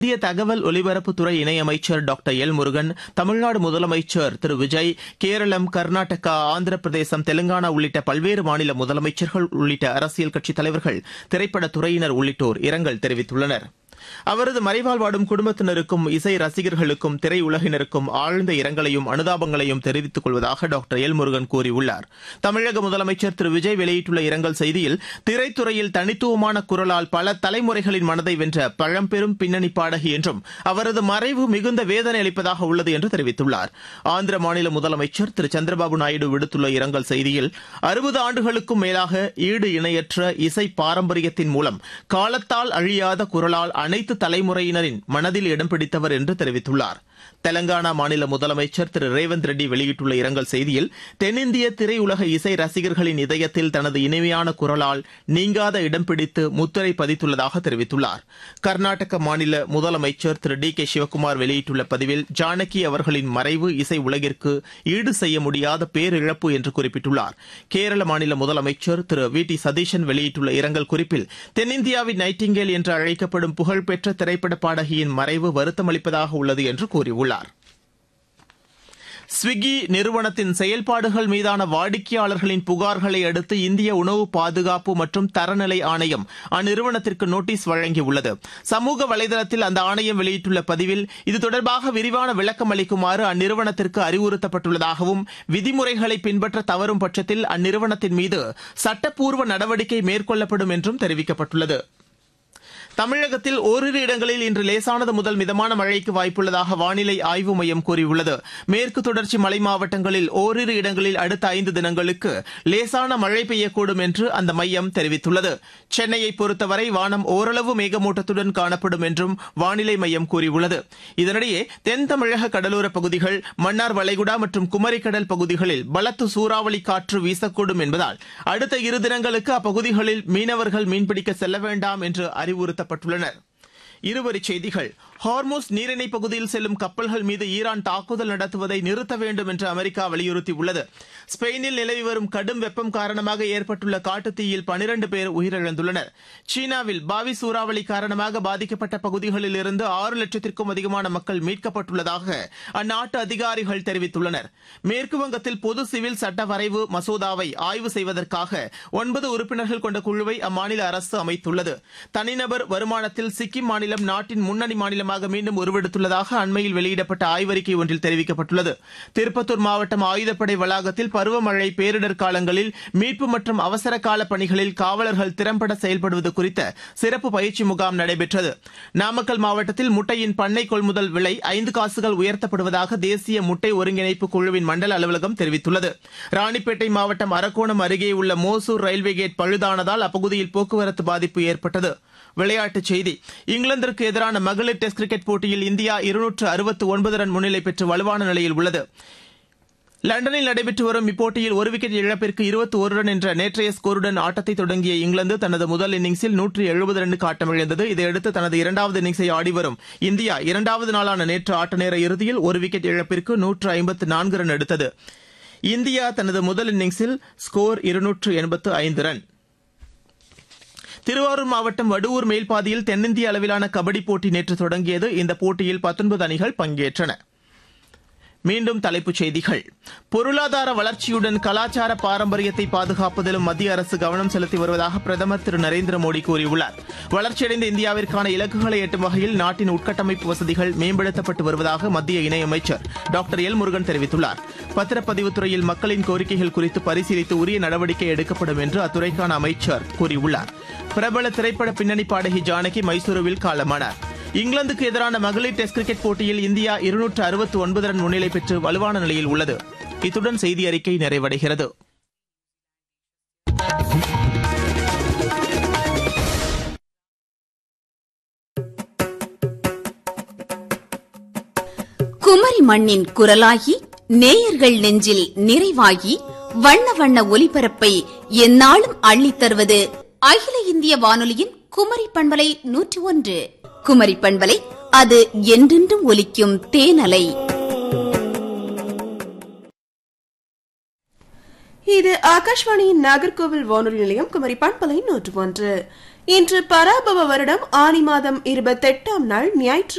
மத்திய தகவல் ஒலிபரப்புத்துறை இணையமைச்சர் டாக்டர் எல் முருகன் தமிழ்நாடு முதலமைச்சர் திரு விஜய் கேரளம் கர்நாடகா ஆந்திர பிரதேசம் தெலங்கானா உள்ளிட்ட பல்வேறு மாநில முதலமைச்சர்கள் உள்ளிட்ட அரசியல் கட்சித் தலைவர்கள் திரைப்படத் துறையினர் உள்ளிட்டோர் இரங்கல் தெரிவித்துள்ளனர் அவரது மறைவால் வாடும் குடும்பத்தினருக்கும் இசை ரசிகர்களுக்கும் திரையுலகினருக்கும் ஆழ்ந்த இரங்கலையும் அனுதாபங்களையும் தெரிவித்துக் கொள்வதாக டாக்டர் எல் முருகன் கூறியுள்ளார் தமிழக முதலமைச்சர் திரு விஜய் வெளியிட்டுள்ள இரங்கல் செய்தியில் திரைத்துறையில் தனித்துவமான குரலால் பல தலைமுறைகளின் மனதை வென்ற பழம்பெரும் பின்னணி பாடகி என்றும் அவரது மறைவு மிகுந்த வேதனை அளிப்பதாக உள்ளது என்று தெரிவித்துள்ளார் ஆந்திர மாநில முதலமைச்சர் திரு சந்திரபாபு நாயுடு விடுத்துள்ள இரங்கல் செய்தியில் அறுபது ஆண்டுகளுக்கும் மேலாக ஈடு இணையற்ற இசை பாரம்பரியத்தின் மூலம் காலத்தால் அழியாத குரலால் அனைத்து தலைமுறையினரின் மனதில் இடம் பிடித்தவர் என்று தெரிவித்துள்ளார் தெலங்கானா மாநில முதலமைச்சர் திரு ரேவந்த் ரெட்டி வெளியிட்டுள்ள இரங்கல் செய்தியில் தென்னிந்திய திரையுலக இசை ரசிகர்களின் இதயத்தில் தனது இனிமையான குரலால் நீங்காத இடம் பிடித்து முத்திரை பதித்துள்ளதாக தெரிவித்துள்ளார் கர்நாடக மாநில முதலமைச்சர் திரு டி கே சிவக்குமார் வெளியிட்டுள்ள பதிவில் ஜானகி அவர்களின் மறைவு இசை உலகிற்கு ஈடு செய்ய முடியாத பேரிழப்பு என்று குறிப்பிட்டுள்ளார் கேரள மாநில முதலமைச்சர் திரு வி டி சதீஷன் வெளியிட்டுள்ள இரங்கல் குறிப்பில் தென்னிந்தியாவின் நைட்டிங்கேல் என்று அழைக்கப்படும் புகழ்பெற்ற திரைப்பட பாடகியின் மறைவு வருத்தமளிப்பதாக உள்ளது என்று கூறியுள்ளார் ஸ்விக்கி நிறுவனத்தின் செயல்பாடுகள் மீதான வாடிக்கையாளர்களின் புகார்களை அடுத்து இந்திய உணவு பாதுகாப்பு மற்றும் தரநிலை ஆணையம் அந்நிறுவனத்திற்கு நோட்டீஸ் வழங்கியுள்ளது சமூக வலைதளத்தில் அந்த ஆணையம் வெளியிட்டுள்ள பதிவில் இது தொடர்பாக விரிவான விளக்கம் அளிக்குமாறு அந்நிறுவனத்திற்கு அறிவுறுத்தப்பட்டுள்ளதாகவும் விதிமுறைகளை பின்பற்ற தவறும் பட்சத்தில் அந்நிறுவனத்தின் மீது சட்டப்பூர்வ நடவடிக்கை மேற்கொள்ளப்படும் என்றும் தெரிவிக்கப்பட்டுள்ளது தமிழகத்தில் ஓரிரு இடங்களில் இன்று லேசானது முதல் மிதமான மழைக்கு வாய்ப்புள்ளதாக வானிலை ஆய்வு மையம் கூறியுள்ளது மேற்கு தொடர்ச்சி மலை மாவட்டங்களில் ஓரிரு இடங்களில் அடுத்த ஐந்து தினங்களுக்கு லேசான மழை பெய்யக்கூடும் என்று அந்த மையம் தெரிவித்துள்ளது சென்னையை பொறுத்தவரை வானம் ஓரளவு மேகமூட்டத்துடன் காணப்படும் என்றும் வானிலை மையம் கூறியுள்ளது இதனிடையே தென் தமிழக கடலோர பகுதிகள் மன்னார் வளைகுடா மற்றும் குமரிக்கடல் பகுதிகளில் பலத்த சூறாவளி காற்று வீசக்கூடும் என்பதால் அடுத்த இரு தினங்களுக்கு அப்பகுதிகளில் மீனவர்கள் மீன்பிடிக்க செல்ல வேண்டாம் என்று அறிவுறுத்த அறிவுறுத்தப்பட்டுள்ளனர் இருவரிச் செய்திகள் ஹார்மோஸ் நீரிணை பகுதியில் செல்லும் கப்பல்கள் மீது ஈரான் தாக்குதல் நடத்துவதை நிறுத்த வேண்டும் என்று அமெரிக்கா வலியுறுத்தியுள்ளது ஸ்பெயினில் நிலவி வரும் கடும் வெப்பம் காரணமாக ஏற்பட்டுள்ள காட்டுத்தீயில் பனிரண்டு பேர் உயிரிழந்துள்ளனர் சீனாவில் பாவி சூறாவளி காரணமாக பாதிக்கப்பட்ட பகுதிகளில் இருந்து ஆறு லட்சத்திற்கும் அதிகமான மக்கள் மீட்கப்பட்டுள்ளதாக அந்நாட்டு அதிகாரிகள் தெரிவித்துள்ளனர் மேற்குவங்கத்தில் பொது சிவில் சட்ட வரைவு மசோதாவை ஆய்வு செய்வதற்காக ஒன்பது உறுப்பினர்கள் கொண்ட குழுவை அம்மாநில அரசு அமைத்துள்ளது தனிநபர் வருமானத்தில் சிக்கிம் மாநிலம் நாட்டின் முன்னணி மாநிலமாக மீண்டும் உருவெடுத்துள்ளதாக அண்மையில் வெளியிடப்பட்ட ஆய்வறிக்கை ஒன்றில் தெரிவிக்கப்பட்டுள்ளது திருப்பத்தூர் மாவட்டம் ஆயுதப்படை வளாகத்தில் பருவமழை பேரிடர் காலங்களில் மீட்பு மற்றும் அவசர கால பணிகளில் காவலர்கள் திறம்பட செயல்படுவது குறித்த சிறப்பு பயிற்சி முகாம் நடைபெற்றது நாமக்கல் மாவட்டத்தில் முட்டையின் பண்ணை கொள்முதல் விலை ஐந்து காசுகள் உயர்த்தப்படுவதாக தேசிய முட்டை ஒருங்கிணைப்பு குழுவின் மண்டல அலுவலகம் தெரிவித்துள்ளது ராணிப்பேட்டை மாவட்டம் அரக்கோணம் அருகே உள்ள மோசூர் ரயில்வே கேட் பழுதானதால் அப்பகுதியில் போக்குவரத்து பாதிப்பு ஏற்பட்டது விளையாட்டுச் செய்தி இங்கிலாந்திற்கு எதிரான மகளிர் டெஸ்ட் கிரிக்கெட் போட்டியில் இந்தியா இருநூற்று அறுபத்து ஒன்பது ரன் முன்னிலை பெற்று வலுவான நிலையில் உள்ளது லண்டனில் நடைபெற்று வரும் இப்போட்டியில் ஒரு விக்கெட் இழப்பிற்கு இருபத்தி ஒரு ரன் என்ற நேற்றைய ஸ்கோருடன் ஆட்டத்தை தொடங்கிய இங்கிலாந்து தனது முதல் இன்னிங்ஸில் நூற்றி எழுபது ரன்னுக்கு ஆட்டமிழந்தது இதையடுத்து தனது இரண்டாவது இன்னிங்ஸை ஆடி வரும் இந்தியா இரண்டாவது நாளான நேற்று ஆட்ட நேர இறுதியில் ஒரு விக்கெட் இழப்பிற்கு நூற்று ஐம்பத்து நான்கு ரன் எடுத்தது இந்தியா தனது முதல் இன்னிங்ஸில் ஸ்கோர் இருநூற்று எண்பத்து ஐந்து ரன் திருவாரூர் மாவட்டம் வடுவூர் மேல்பாதியில் தென்னிந்திய அளவிலான கபடி போட்டி நேற்று தொடங்கியது இந்த போட்டியில் பத்தொன்பது அணிகள் பங்கேற்றன மீண்டும் தலைப்புச் செய்திகள் பொருளாதார வளர்ச்சியுடன் கலாச்சார பாரம்பரியத்தை பாதுகாப்பதிலும் மத்திய அரசு கவனம் செலுத்தி வருவதாக பிரதமர் திரு நரேந்திர மோடி கூறியுள்ளார் வளர்ச்சியடைந்த இந்தியாவிற்கான இலக்குகளை எட்டும் வகையில் நாட்டின் உட்கட்டமைப்பு வசதிகள் மேம்படுத்தப்பட்டு வருவதாக மத்திய இணையமைச்சர் டாக்டர் எல் முருகன் தெரிவித்துள்ளார் பத்திரப்பதிவுத் துறையில் மக்களின் கோரிக்கைகள் குறித்து பரிசீலித்து உரிய நடவடிக்கை எடுக்கப்படும் என்று அத்துறைக்கான அமைச்சர் கூறியுள்ளார் பிரபல திரைப்பட பின்னணி பாடகி ஜானகி மைசூருவில் காலமானார் இங்கிலாந்துக்கு எதிரான மகளிர் டெஸ்ட் கிரிக்கெட் போட்டியில் இந்தியா இருநூற்று அறுபத்து ஒன்பது ரன் முன்னிலை பெற்று வலுவான நிலையில் உள்ளது இத்துடன் செய்தி அறிக்கை நிறைவடைகிறது குமரி மண்ணின் குரலாகி நேயர்கள் நெஞ்சில் நிறைவாகி வண்ண வண்ண ஒலிபரப்பை எந்நாளும் அள்ளித் தருவது அகில இந்திய வானொலியின் குமரி பண்பலை நூற்றி ஒன்று குமரி பண்பலை அது என்றென்றும் ஒலிக்கும் தேனலை இது ஆகாஷ்வாணியின் நாகர்கோவில் வானொலி நிலையம் குமரி பண்பலை நூற்று ஒன்று இன்று பராபவ வருடம் ஆனி மாதம் இருபத்தெட்டாம் நாள் ஞாயிற்று